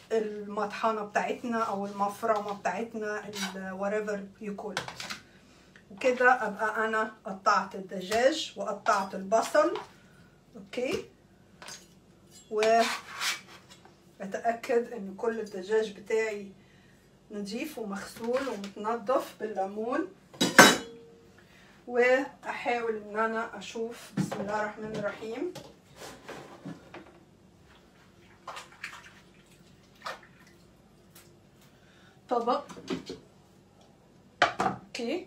المطحنه بتاعتنا او المفرمه بتاعتنا whatever you call it وكده ابقى انا قطعت الدجاج وقطعت البصل اوكي واتاكد ان كل الدجاج بتاعي نضيف ومغسول ومتنضف بالليمون واحاول ان انا اشوف بسم الله الرحمن الرحيم طبق اوكي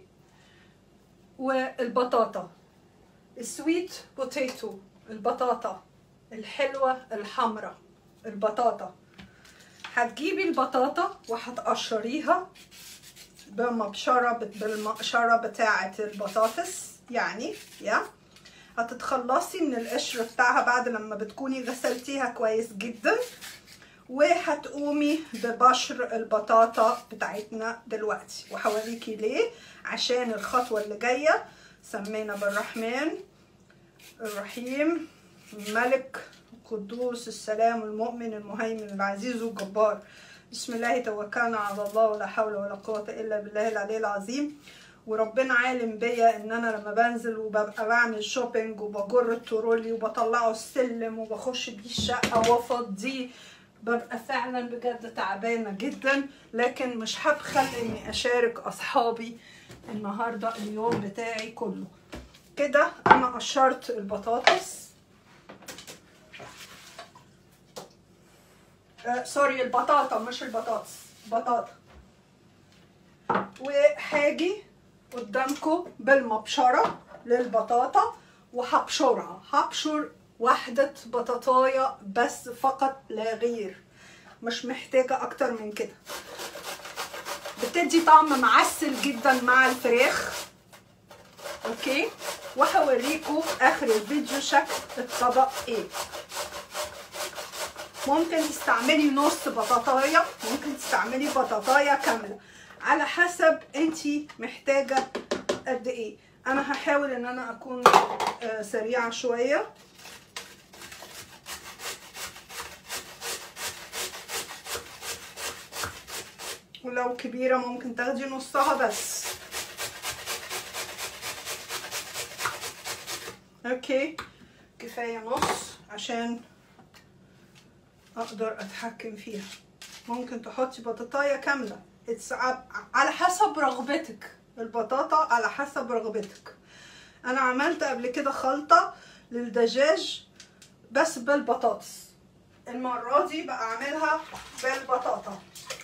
والبطاطا السويت بوتيتو البطاطا الحلوة الحمراء البطاطا هتجيبي البطاطا وهتقشريها بمبشرة بالمقشرة بتاعة البطاطس يعني يا هتتخلصي من القشر بتاعها بعد لما بتكوني غسلتيها كويس جدا وهتقومي ببشر البطاطا بتاعتنا دلوقتي وهوريكي ليه عشان الخطوة اللي جاية سمينا بالرحمن الرحيم الملك القدوس السلام المؤمن المهيمن العزيز الجبار بسم الله توكلنا على الله ولا حول ولا قوة إلا بالله العلي العظيم وربنا عالم بيا ان انا لما بنزل وببقى بعمل شوبينج وبجر الترولي وبطلعه السلم وبخش بيه الشقة وافضيه ببقى فعلا بجد تعبانة جدا لكن مش هبخل اني اشارك اصحابي النهاردة اليوم بتاعي كله كده انا قشرت البطاطس آه سوري البطاطا مش البطاطس بطاطا وهاجي قدامكم بالمبشرة للبطاطا وهبشرها هبشر واحدة بطاطاية بس فقط لا غير مش محتاجة أكتر من كده بتدي طعم معسل جدا مع الفراخ اوكي وهوريكم اخر الفيديو شكل الطبق ايه ممكن تستعملي نص بطاطاية ممكن تستعملي بطاطاية كاملة على حسب انتي محتاجة قد ايه انا هحاول ان انا اكون سريعة شوية ولو كبيرة ممكن تاخدي نصها بس اوكي كفاية نص عشان اقدر اتحكم فيها ممكن تحطي بطاطاية كاملة على حسب رغبتك البطاطا على حسب رغبتك انا عملت قبل كده خلطة للدجاج بس بالبطاطس المرة دي بقى اعملها بالبطاطا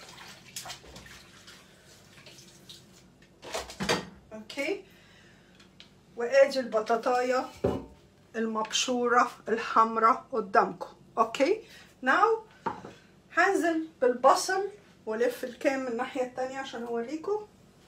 اوكي وادي البطاطاية المبشورة الحمراء قدامكم اوكي ناو هنزل بالبصل والف الكام من الناحية التانية عشان اوريكم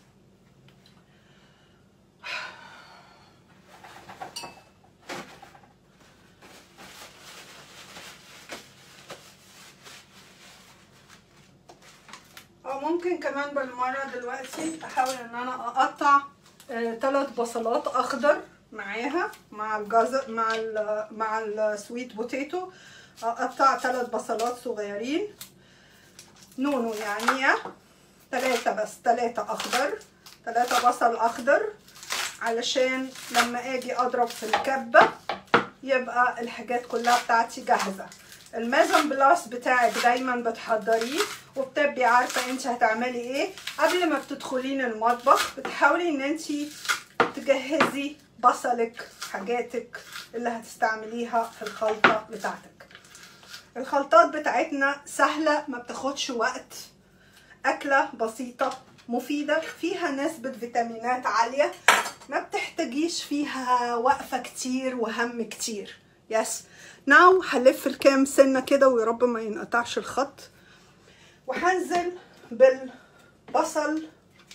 او ممكن كمان بالمرة دلوقتي احاول ان انا اقطع ثلاث بصلات اخضر معاها مع الجزر مع ال مع السويت بوتيتو اقطع ثلاث بصلات صغيرين نونو يعني ثلاثة بس ثلاثة اخضر ثلاثة بصل اخضر علشان لما اجي اضرب في الكبة يبقى الحاجات كلها بتاعتي جاهزة المازن بلاس بتاعك دايما بتحضريه وبتبقي عارفة انت هتعملي ايه قبل ما بتدخلين المطبخ بتحاولي ان انت تجهزي بصلك حاجاتك اللي هتستعمليها في الخلطة بتاعتك الخلطات بتاعتنا سهلة ما بتاخدش وقت أكلة بسيطة مفيدة فيها نسبة فيتامينات عالية ما بتحتاجيش فيها وقفة كتير وهم كتير يس ناو هلف الكام سنة كده ويا رب ما ينقطعش الخط وهنزل بالبصل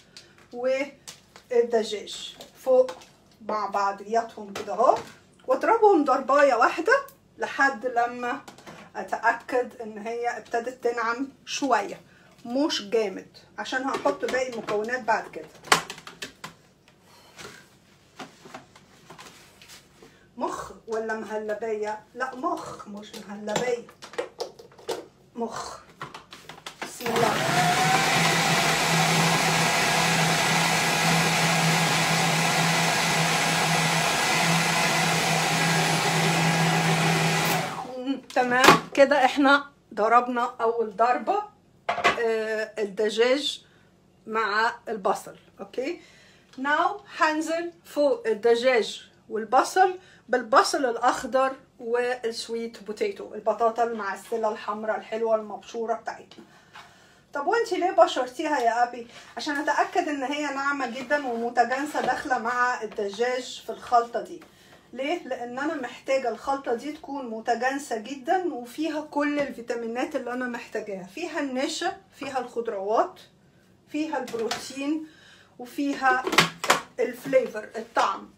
والدجاج فوق مع بعضياتهم كده اهو واضربهم ضربايه واحده لحد لما اتاكد ان هي ابتدت تنعم شويه مش جامد عشان هحط باقي المكونات بعد كده مخ ولا مهلبيه لا مخ مش مهلبيه مخ كده احنا ضربنا اول ضربه آه، الدجاج مع البصل اوكي ناو هنزل فوق الدجاج والبصل بالبصل الاخضر والسويت بوتيتو البطاطا المعسله الحمراء الحلوه المبشوره بتاعتنا طب وانت ليه بشرتيها يا ابي عشان اتاكد ان هي ناعمه جدا ومتجانسه داخله مع الدجاج في الخلطه دي ليه لان انا محتاجه الخلطه دي تكون متجانسه جدا وفيها كل الفيتامينات اللي انا محتاجاها فيها النشا فيها الخضروات فيها البروتين وفيها الفليفر الطعم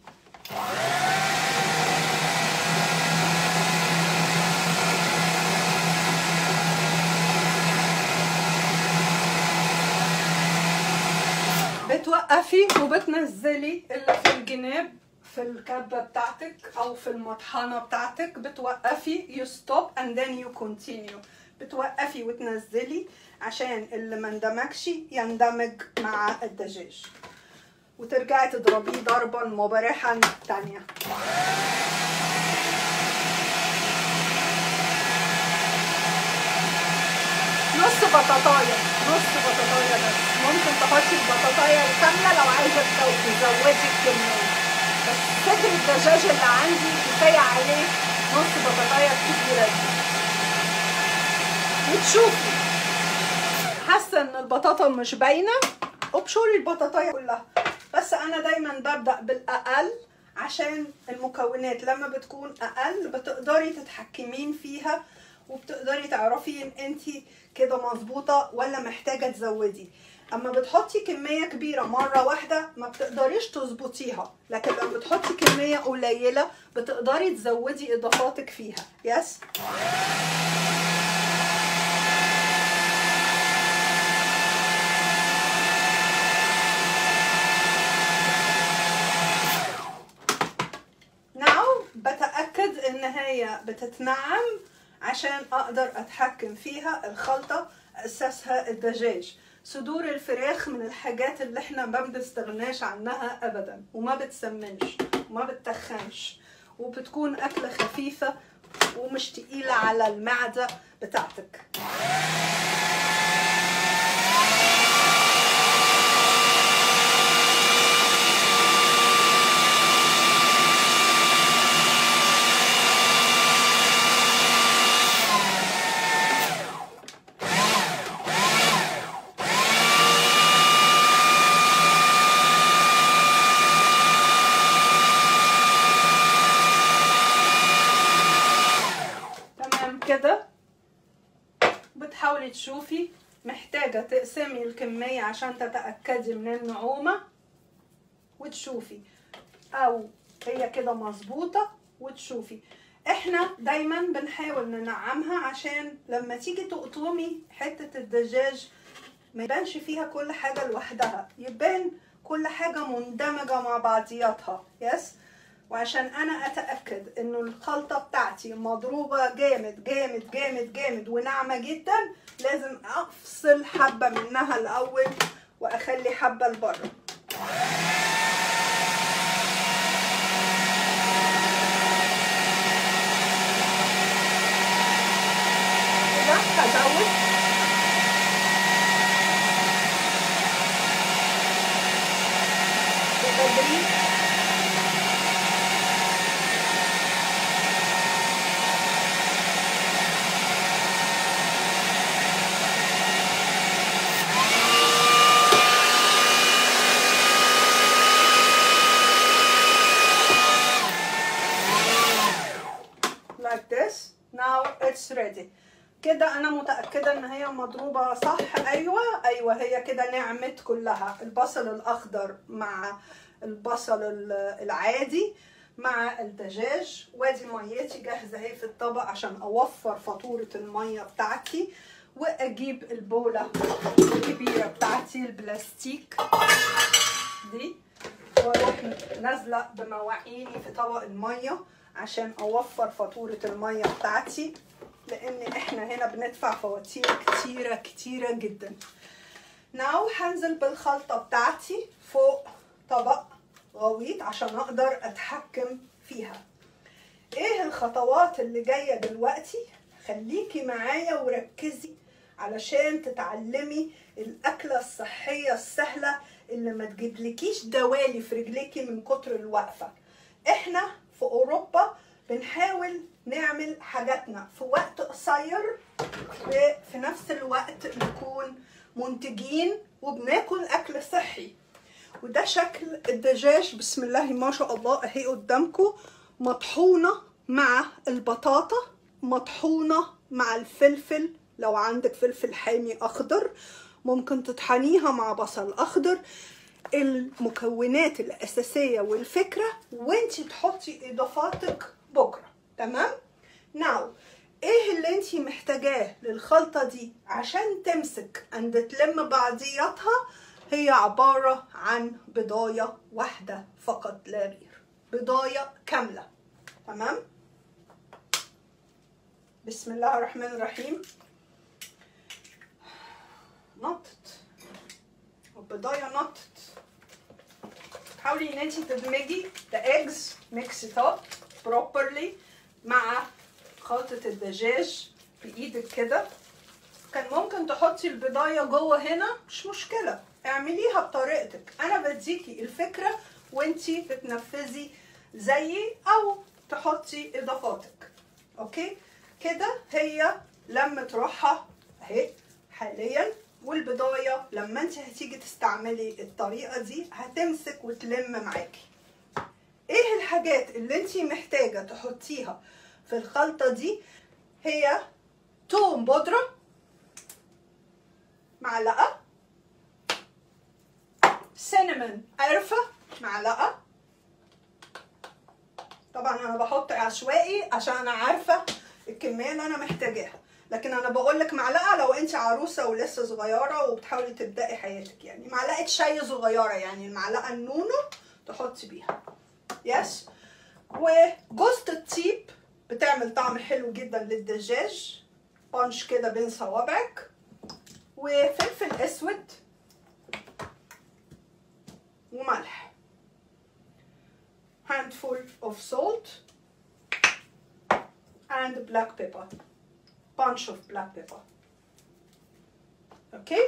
بتوقفي وبتنزلي اللي في الجناب في الكبه بتاعتك او في المطحنه بتاعتك بتوقفي you stop and then you continue بتوقفي وتنزلي عشان اللي ما اندمجش يندمج مع الدجاج وترجعي تضربيه ضربه المبرحه الثانيه نص بطاطايه نص بطاطايه بس ممكن تحطي البطاطايه الكامله لو عايزه تزو- تزودي الكميه بس صدر الدجاج اللي عندي كفايه عليه نص بطاطايه كبيره دي وتشوفي حاسه ان البطاطا مش باينه ابشري البطاطايه كلها بس انا دايما ببدا بالاقل عشان المكونات لما بتكون اقل بتقدري تتحكمين فيها وبتقدري تعرفي ان انت كده مظبوطه ولا محتاجه تزودي اما بتحطي كميه كبيره مره واحده ما بتقدريش تظبطيها لكن لما بتحطي كميه قليله بتقدري تزودي اضافاتك فيها يس ناو بتأكد ان هي بتتنعم عشان اقدر اتحكم فيها الخلطة اساسها الدجاج صدور الفراخ من الحاجات اللي احنا ما بنستغناش عنها ابدا وما بتسمنش وما بتتخنش وبتكون اكلة خفيفة ومش تقيلة على المعدة بتاعتك تمام كده بتحاولي تشوفي محتاجة تقسمي الكمية عشان تتأكدي من النعومة وتشوفي أو هي كده مظبوطة وتشوفي احنا دايما بنحاول ننعمها عشان لما تيجي تقطمي حتة الدجاج ما يبانش فيها كل حاجة لوحدها يبان كل حاجة مندمجة مع بعضياتها يس وعشان انا اتاكد انه الخلطه بتاعتي مضروبه جامد جامد جامد جامد وناعمه جدا لازم افصل حبه منها الاول واخلي حبه لبره كده هزود بالتدريج like this now it's ready كده انا متاكده ان هي مضروبه صح ايوه ايوه هي كده نعمت كلها البصل الاخضر مع البصل ال- العادي مع الدجاج وادي ميتي جاهزه اهي في الطبق عشان اوفر فاتوره الميه بتاعتي واجيب البوله الكبيره بتاعتي البلاستيك دي واروح نازله بمواعيني في طبق الميه عشان اوفر فاتوره الميه بتاعتي لان احنا هنا بندفع فواتير كتيره كتيره جدا ناو هنزل بالخلطه بتاعتي فوق طبق غويط عشان اقدر اتحكم فيها ايه الخطوات اللي جايه دلوقتي خليكي معايا وركزي علشان تتعلمي الأكلة الصحية السهلة اللي ما تجيبلكيش دوالي في رجليكي من كتر الوقفة احنا في أوروبا بنحاول نعمل حاجاتنا في وقت قصير وفي نفس الوقت نكون منتجين وبناكل أكل صحي وده شكل الدجاج بسم الله ما شاء الله اهي قدامكم مطحونة مع البطاطا مطحونة مع الفلفل لو عندك فلفل حامي أخضر ممكن تطحنيها مع بصل أخضر المكونات الأساسية والفكرة وانتي تحطي إضافاتك بكرة تمام؟ ناو ايه اللي انتي محتاجاه للخلطة دي عشان تمسك عند تلم بعضياتها هي عبارة عن بضاية واحدة فقط لا غير بضاية كاملة تمام؟ بسم الله الرحمن الرحيم نطت البضاية نطت حاولي ان انتي تدمجي the eggs mix it up properly مع خلطة الدجاج بإيدك كده كان ممكن تحطي البضاية جوه هنا مش مشكلة اعمليها بطريقتك انا بديكي الفكرة وانتي بتنفذي زيي او تحطي اضافاتك اوكي كده هي لمت روحها اهي حاليا والبضاية لما انت هتيجي تستعملي الطريقة دي هتمسك وتلم معاكي ايه الحاجات اللي انت محتاجة تحطيها في الخلطة دي هي توم بودرة معلقة سينمون قرفة معلقة طبعا انا بحط عشوائي عشان انا عارفة الكمية اللي انا محتاجاها لكن انا بقول لك معلقه لو انت عروسه ولسه صغيره وبتحاولي تبداي حياتك يعني معلقه شاي صغيره يعني المعلقه النونو تحطي بيها يس وجوزة الطيب بتعمل طعم حلو جدا للدجاج بانش كده بين صوابعك وفلفل اسود وملح handful of salt and black pepper bunch of black pepper okay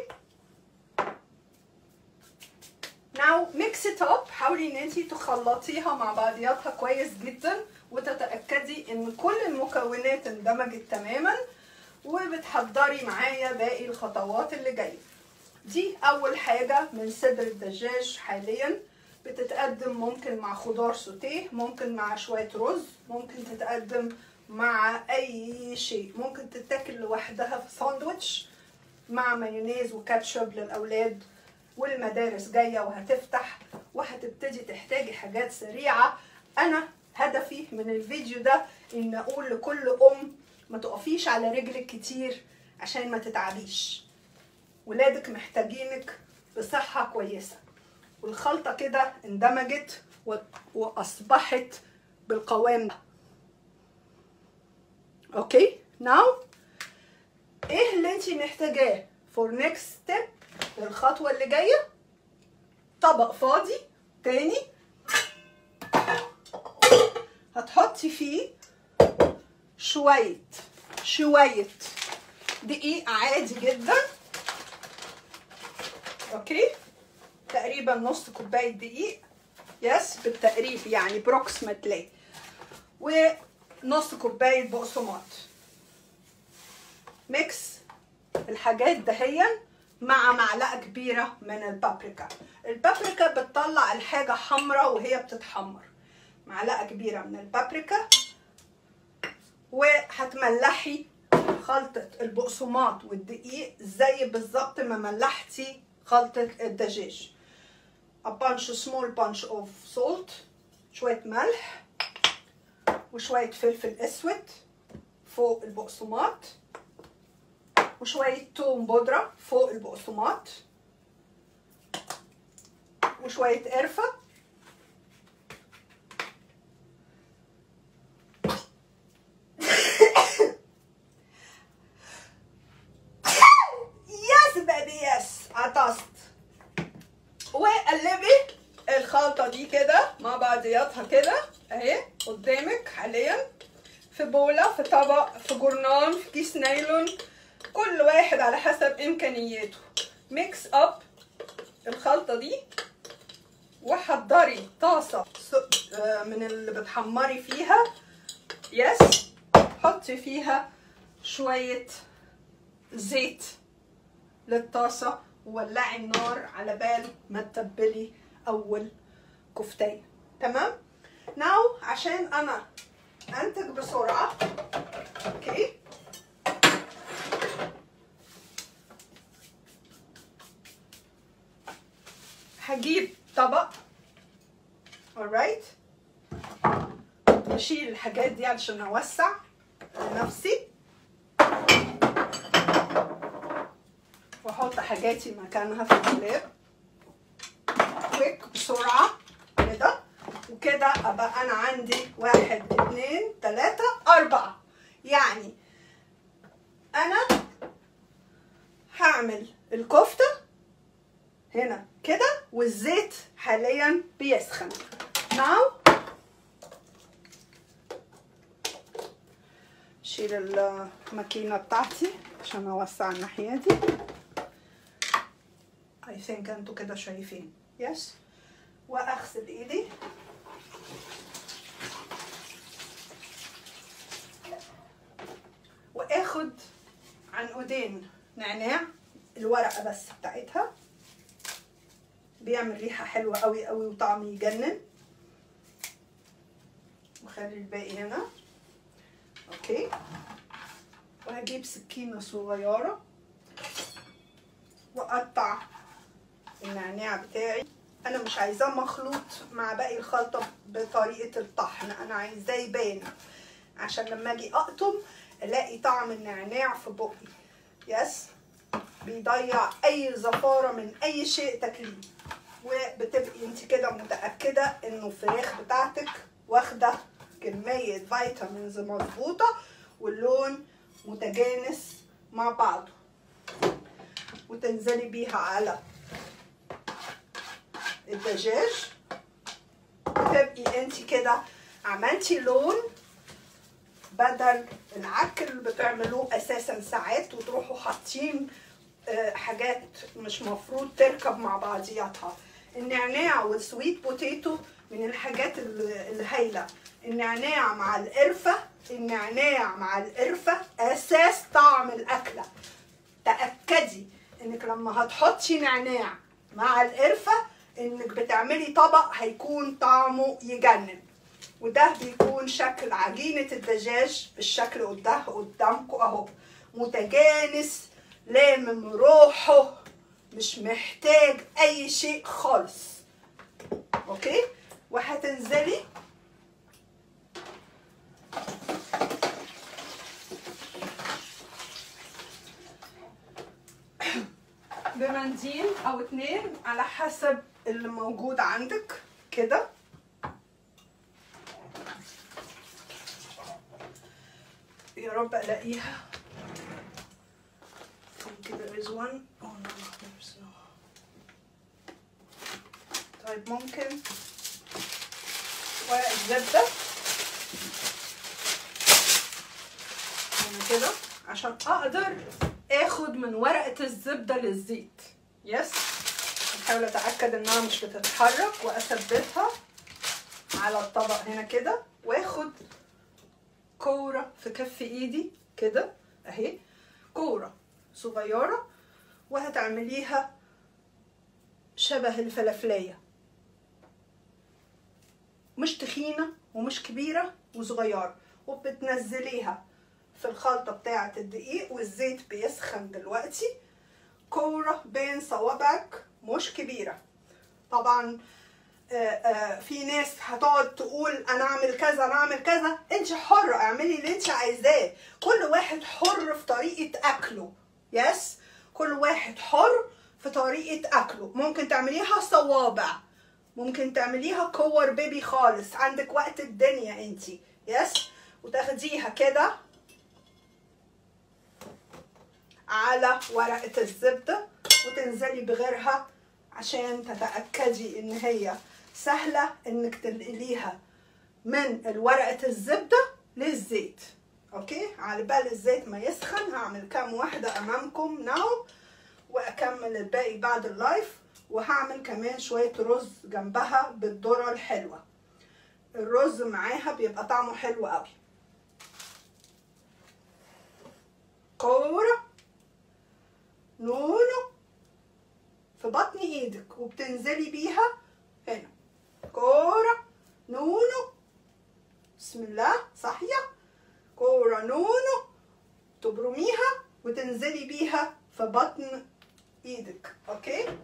now mix it up حاولي ان انتي تخلطيها مع بعضياتها كويس جدا وتتاكدي ان كل المكونات اندمجت تماما وبتحضري معايا باقي الخطوات اللي جايه دي اول حاجه من صدر الدجاج حاليا بتتقدم ممكن مع خضار سوتيه ممكن مع شويه رز ممكن تتقدم مع اي شيء ممكن تتاكل لوحدها في ساندوتش مع مايونيز وكاتشب للاولاد والمدارس جايه وهتفتح وهتبتدي تحتاجي حاجات سريعه انا هدفي من الفيديو ده ان اقول لكل ام ما تقفيش على رجلك كتير عشان ما تتعبيش ولادك محتاجينك بصحه كويسه والخلطه كده اندمجت واصبحت بالقوام ده اوكي ناو ايه اللي انت محتاجاه فور نيكست ستيب للخطوه اللي جايه طبق فاضي تاني هتحطي فيه شويه شويه دقيق عادي جدا اوكي تقريبا نص كوبايه دقيق يس بالتقريب يعني بروكسيمتلي ونص كوبايه بقسماط ميكس الحاجات دهيا مع معلقه كبيره من البابريكا البابريكا بتطلع الحاجه حمراء وهي بتتحمر معلقه كبيره من البابريكا وهتملحي خلطة البقسماط والدقيق زي بالظبط ما ملحتي خلطة الدجاج a bunch small bunch of salt شوية ملح وشوية فلفل اسود فوق البقسماط وشوية توم بودرة فوق البقسماط وشوية قرفة يس بيبي يس عطست وقلبي الخلطة دي كده مع بعضياتها كده اهي قدامك حاليا في بولة في طبق في جرنان في كيس نايلون كل واحد على حسب امكانياته ميكس اب الخلطة دي وحضري طاسة س- آه، من اللي بتحمري فيها يس حطي فيها شوية زيت للطاسة وولعي النار على بال ما تتبلي أول كفتاية تمام؟ ناو عشان أنا أنتج بسرعة أوكي هجيب طبق alright بشيل الحاجات دي علشان اوسع لنفسي واحط حاجاتي مكانها في الدولاب كويك بسرعه كده وكده ابقى انا عندي واحد اتنين تلاته اربعه يعني انا هعمل الكفته هنا كده والزيت حاليا بيسخن ناو شيل الماكينة بتاعتي عشان اوسع الناحية دي I think انتوا كده شايفين يس واغسل ايدي واخد عنقودين نعناع الورقة بس بتاعتها بيعمل ريحة حلوة قوي قوي وطعم يجنن وخلي الباقي هنا اوكي وهجيب سكينة صغيرة واقطع النعناع بتاعي انا مش عايزاه مخلوط مع باقي الخلطة بطريقة الطحن انا عايزاه يبان عشان لما اجي اقطم الاقي طعم النعناع في بقي يس بيضيع اي زفارة من اي شيء تاكليه وبتبقي انت كده متأكدة انه الفراخ بتاعتك واخدة كمية فيتامينز مظبوطة واللون متجانس مع بعضه وتنزلي بيها على الدجاج وتبقي انت كده عملتي لون بدل العك اللي بتعملوه اساسا ساعات وتروحوا حاطين آه، حاجات مش مفروض تركب مع بعضياتها النعناع والسويت بوتيتو من الحاجات ال- الهايله النعناع مع القرفه النعناع مع القرفه اساس طعم الاكله تاكدي انك لما هتحطي نعناع مع القرفه انك بتعملي طبق هيكون طعمه يجنن وده بيكون شكل عجينة الدجاج بالشكل قده قدامكم اهو متجانس لامم روحه مش محتاج اي شيء خالص اوكي وهتنزلي بمنديل او اتنين على حسب اللي موجود عندك كده يا رب الاقيها think there is one oh no there's no طيب ممكن ورق الزبدة هنا كده عشان اقدر اخد من ورقة الزبدة للزيت يس بحاول اتأكد انها مش بتتحرك واثبتها على الطبق هنا كده واخد كورة في كف ايدي كده اهي كورة صغيرة وهتعمليها شبه الفلافلية مش تخينة ومش كبيرة وصغيرة وبتنزليها في الخلطة بتاعة الدقيق والزيت بيسخن دلوقتي كورة بين صوابعك مش كبيرة طبعا آه، آه، في ناس هتقعد تقول انا اعمل كذا انا اعمل كذا انت حرة اعملي اللي انت عايزاه كل واحد حر في طريقة اكله يس كل واحد حر في طريقة اكله ممكن تعمليها صوابع ممكن تعمليها كور بيبي خالص عندك وقت الدنيا انت يس وتاخديها كده على ورقة الزبدة وتنزلي بغيرها عشان تتأكدي ان هي سهلة انك تنقليها من الورقة الزبدة للزيت اوكي على بال الزيت ما يسخن هعمل كام واحده امامكم ناو واكمل الباقي بعد اللايف وهعمل كمان شويه رز جنبها بالذره الحلوه الرز معاها بيبقى طعمه حلو قوي كوره نونو في بطن ايدك وبتنزلي بيها هنا كوره نونو بسم الله صحيح كوره نونو تبرميها وتنزلي بيها في بطن ايدك اوكي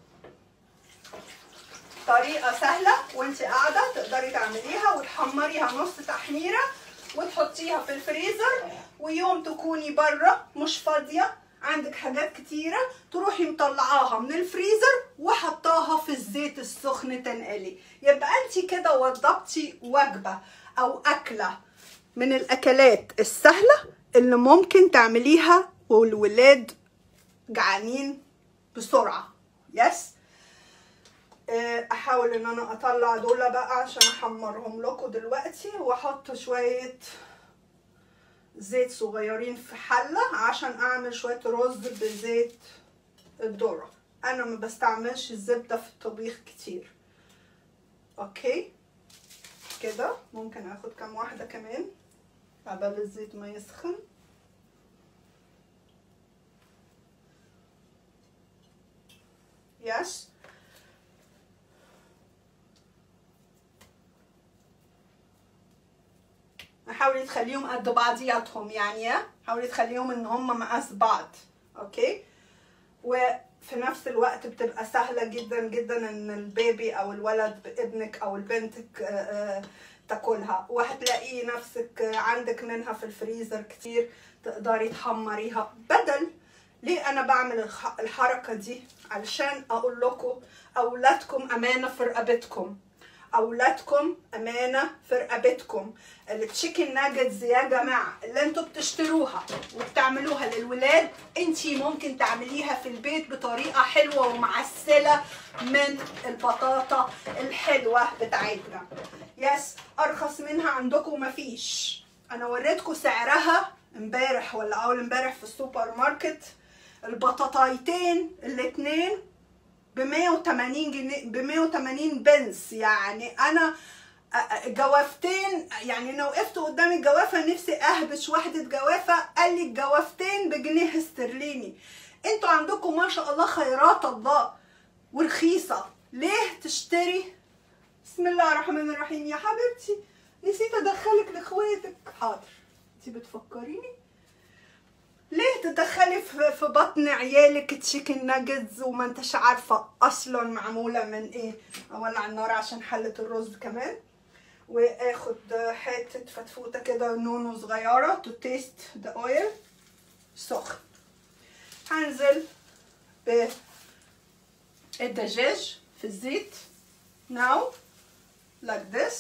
طريقه سهله وانت قاعده تقدري تعمليها وتحمريها نص تحميره وتحطيها في الفريزر ويوم تكوني بره مش فاضيه عندك حاجات كتيرة تروحي مطلعاها من الفريزر وحطاها في الزيت السخن تنقلي يبقى انت كده وضبتي وجبة او اكلة من الاكلات السهلة اللي ممكن تعمليها والولاد جعانين بسرعة يس احاول ان انا اطلع دول بقى عشان احمرهم لكم دلوقتي واحط شويه زيت صغيرين في حله عشان اعمل شويه رز بزيت الذره انا ما بستعملش الزبده في الطبيخ كتير اوكي كده ممكن اخد كام واحده كمان عبال الزيت ما يسخن يس حاولي تخليهم قد بعضياتهم يعني حاولي تخليهم ان هم مقاس بعض اوكي وفي نفس الوقت بتبقى سهلة جدا جدا ان البيبي او الولد ابنك او بنتك تاكلها وهتلاقي نفسك عندك منها في الفريزر كتير تقدري تحمريها بدل ليه انا بعمل الحركة دي علشان اقول لكم اولادكم امانة في رقبتكم اولادكم امانه في رقبتكم التشيكن ناجتس يا جماعه اللي انتوا بتشتروها وبتعملوها للولاد انتي ممكن تعمليها في البيت بطريقه حلوه ومعسله من البطاطا الحلوه بتاعتنا يس ارخص منها عندكم مفيش انا وريتكم سعرها امبارح ولا اول امبارح في السوبر ماركت البطاطايتين الاتنين ب 180 جنيه ب 180 بنس يعني انا جوافتين يعني انا وقفت قدام الجوافه نفسي اهبش واحده جوافه قال لي الجوافتين بجنيه استرليني انتوا عندكم ما شاء الله خيرات الله ورخيصه ليه تشتري بسم الله الرحمن الرحيم يا حبيبتي نسيت ادخلك لاخواتك حاضر انت بتفكريني ليه تدخلي في بطن عيالك تشيكن ناجتس وما انتش عارفه اصلا معموله من ايه اولع النار عشان حله الرز كمان واخد حته فتفوته كده نونو صغيره تو تيست ذا اويل سخن هنزل بالدجاج في الزيت now like this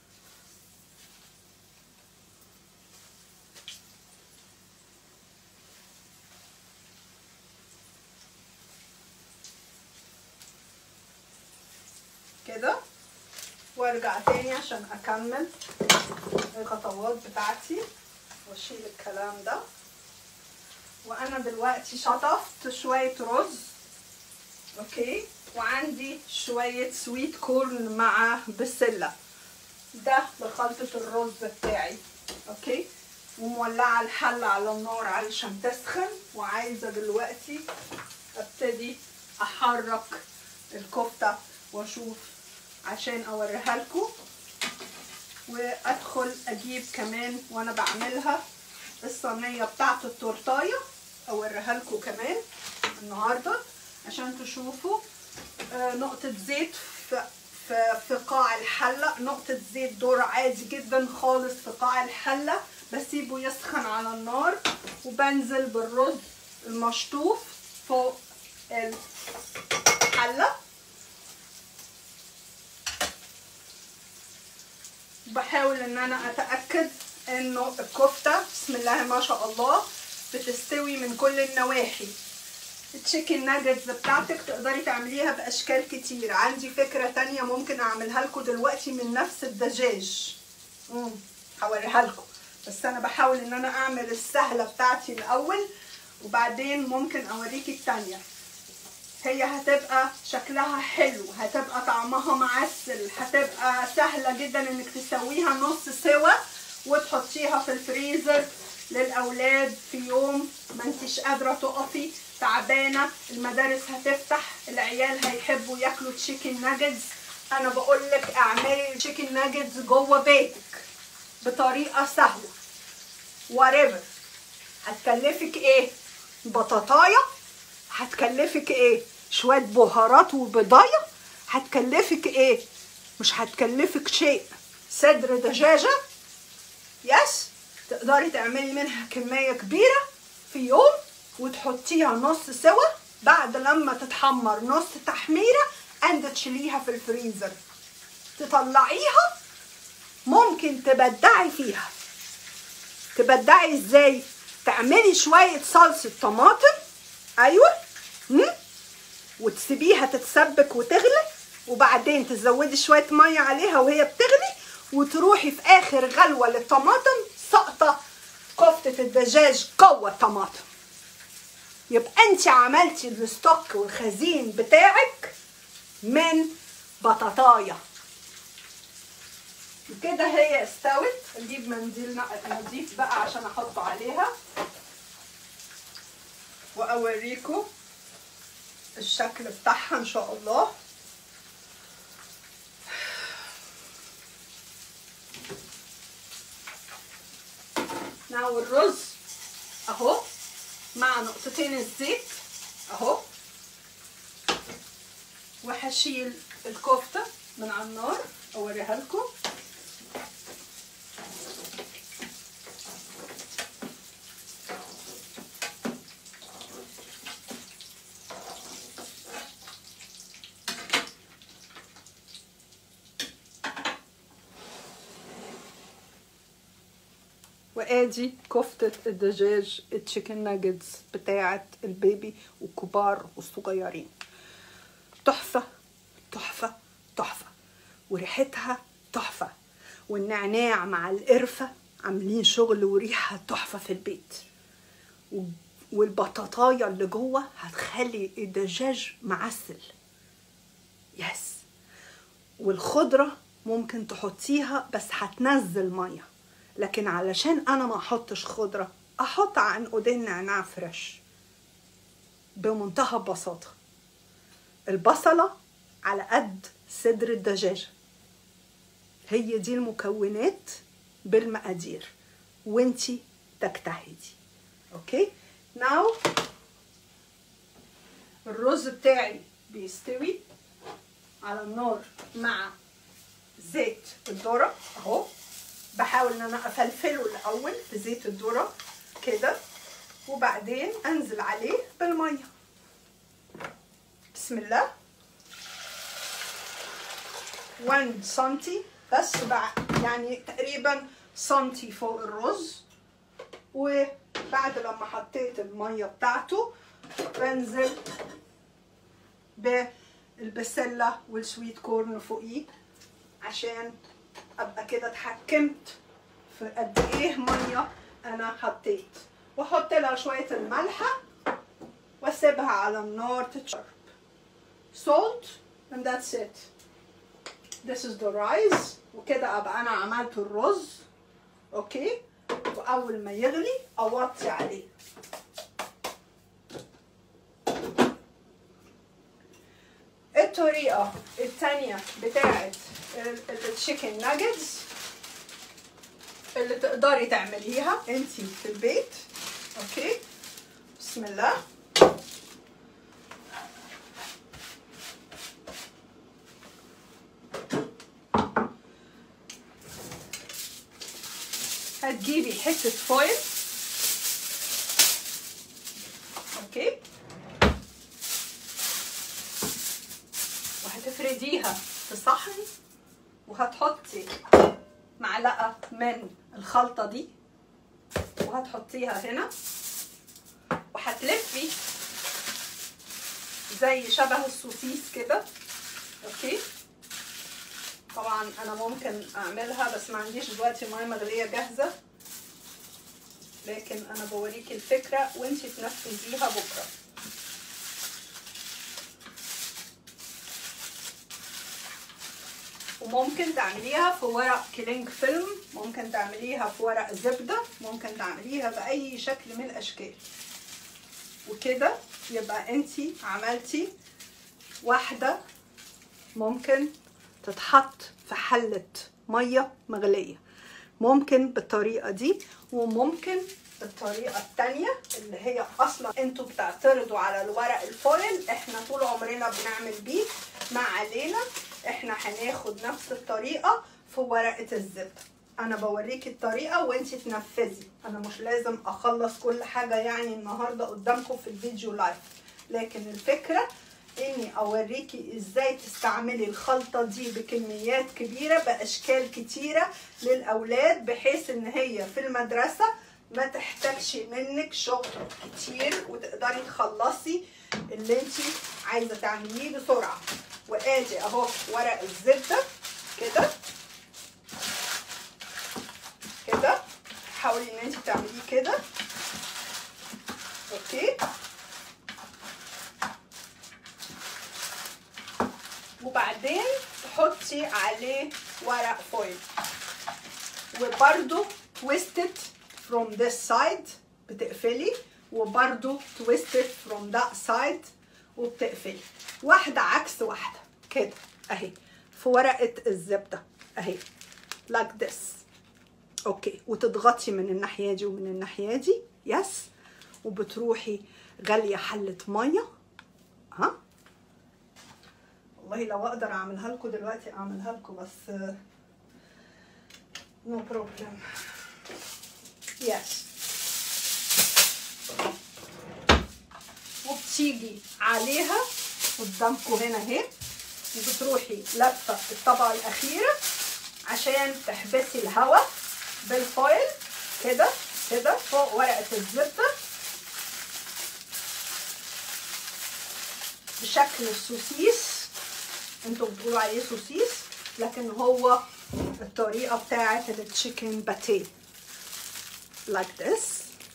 كده وارجع تاني عشان اكمل الخطوات بتاعتي واشيل الكلام ده وانا دلوقتي شطفت شوية رز اوكي وعندي شوية سويت كورن مع بسلة ده لخلطة الرز بتاعي اوكي ومولعة الحلة على النار علشان تسخن وعايزة دلوقتي ابتدي احرك الكفتة واشوف عشان اوريها لكم وادخل اجيب كمان وانا بعملها الصينيه بتاعت التورتايه اوريها لكم كمان النهارده عشان تشوفوا آه نقطه زيت في في في قاع الحله نقطه زيت ذره عادي جدا خالص في قاع الحله بسيبه يسخن على النار وبنزل بالرز المشطوف فوق الحله بحاول ان انا اتاكد انه الكفته بسم الله ما شاء الله بتستوي من كل النواحي التشيكن ناجتس بتاعتك تقدري تعمليها باشكال كتير عندي فكره تانية ممكن اعملها لكم دلوقتي من نفس الدجاج امم هوريها لكم بس انا بحاول ان انا اعمل السهله بتاعتي الاول وبعدين ممكن اوريكي التانيه هي هتبقى شكلها حلو هتبقى طعمها معسل هتبقى سهله جدا انك تسويها نص سوا وتحطيها في الفريزر للاولاد في يوم ما انتش قادره تقفي تعبانه المدارس هتفتح العيال هيحبوا ياكلوا تشيكن ناجتس انا بقول لك اعملي التشيكن ناجتس جوه بيتك بطريقه سهله whatever هتكلفك ايه بطاطايه هتكلفك ايه شويه بهارات وبضايه هتكلفك ايه مش هتكلفك شيء صدر دجاجه يس تقدري تعملي منها كميه كبيره في يوم وتحطيها نص سوا بعد لما تتحمر نص تحميره اند تشيليها في الفريزر تطلعيها ممكن تبدعي فيها تبدعي ازاي تعملي شويه صلصه طماطم ايوه مم؟ وتسيبيها تتسبك وتغلي وبعدين تزودي شويه ميه عليها وهي بتغلي وتروحي في اخر غلوه للطماطم سقطه كفته الدجاج جوه الطماطم يبقى انت عملتي الستوك والخزين بتاعك من بطاطايه كده هي استوت نجيب منديل نضيف بقى عشان احطه عليها واوريكم الشكل بتاعها ان شاء الله ناو الرز اهو مع نقطتين الزيت اهو وهشيل الكفته من على النار اوريها لكم وادي كفتة الدجاج التشيكن ناجتس بتاعة البيبي والكبار والصغيرين تحفة تحفة تحفة وريحتها تحفة والنعناع مع القرفة عاملين شغل وريحة تحفة في البيت و- والبطاطاية اللي جوه هتخلي الدجاج معسل يس والخضرة ممكن تحطيها بس هتنزل ميه لكن علشان انا ما احطش خضره احط عنقودين نعناع فريش بمنتهى البساطه البصله على قد صدر الدجاجه هي دي المكونات بالمقادير وانتي تجتهدي اوكي ناو الرز بتاعي بيستوي على النار مع زيت الذره اهو بحاول ان انا افلفله الاول في زيت الذره كده وبعدين انزل عليه بالميه بسم الله 1 سنتي بس بع- يعني تقريبا سنتي فوق الرز وبعد لما حطيت الميه بتاعته بنزل بالبسله والسويت كورن فوقيه عشان ابقى كده اتحكمت في قد ايه ميه انا حطيت واحط لها شويه الملحه واسيبها على النار تتشرب salt and that's it this is the rice وكده ابقى انا عملت الرز اوكي واول ما يغلي اوطي عليه الطريقه التانية بتاعت التشيكن ناجتس اللي تقدري تعمليها انتي في البيت اوكي بسم الله هتجيبي حتة فويل اوكي وهتفرديها في صحن وهتحطي معلقة من الخلطة دي وهتحطيها هنا وهتلفي زي شبه السوسيس كده اوكي طبعا انا ممكن اعملها بس ما عنديش دلوقتي ميه مغليه جاهزه لكن انا بوريكي الفكره وانت تنفذيها بكره وممكن تعمليها في ورق كلينج فيلم ممكن تعمليها في ورق زبدة ممكن تعمليها بأي شكل من الأشكال وكده يبقى انتي عملتي واحدة ممكن تتحط في حلة مية مغلية ممكن بالطريقة دي وممكن بالطريقة التانية اللي هي أصلا انتوا بتعترضوا على الورق الفويل احنا طول عمرنا بنعمل بيه ما علينا احنا هناخد نفس الطريقة في ورقة الزبدة انا بوريكي الطريقة وانتي تنفذي انا مش لازم اخلص كل حاجة يعني النهاردة قدامكم في الفيديو لايف لكن الفكرة اني اوريكي ازاي تستعملي الخلطة دي بكميات كبيرة باشكال كتيرة للاولاد بحيث ان هي في المدرسة ما تحتاجش منك شغل كتير وتقدري تخلصي اللي انتي عايزة تعمليه بسرعة وادي اهو ورق الزبدة كده كده حاولي ان انت تعمليه كده اوكي وبعدين تحطي عليه ورق فويل وبرده twisted from this side بتقفلي وبرده twisted from that side وبتقفلي واحدة عكس واحدة كده اهي في ورقة الزبدة اهي like this اوكي وتضغطي من الناحية دي ومن الناحية دي يس وبتروحي غالية حلة مية ها والله لو اقدر اعملها لكم دلوقتي اعملها لكم بس نو بروبلم يس وبتيجي عليها قدامكم هنا اهي وبتروحي لفه الطبقه الاخيره عشان تحبسي الهواء بالفويل كده كده فوق ورقه الزبده بشكل السوسيس انتوا بتقولوا عليه سوسيس لكن هو الطريقه بتاعه التشيكن باتيه like this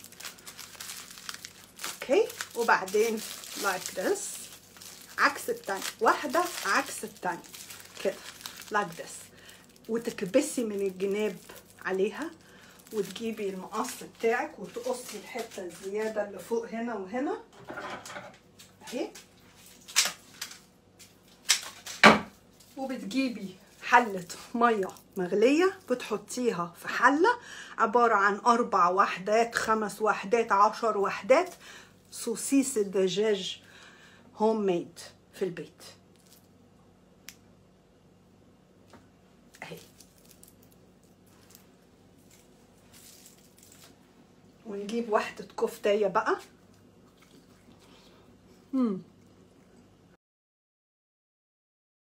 اوكي وبعدين like this عكس التاني واحدة عكس التاني كده like this وتكبسي من الجناب عليها وتجيبي المقص بتاعك وتقصي الحتة الزيادة اللي فوق هنا وهنا اهي وبتجيبي حلة مية مغلية بتحطيها في حلة عبارة عن أربع وحدات خمس وحدات عشر وحدات سوسيس الدجاج هوم ميد في البيت اهي ونجيب واحدة كفتاية بقى مم.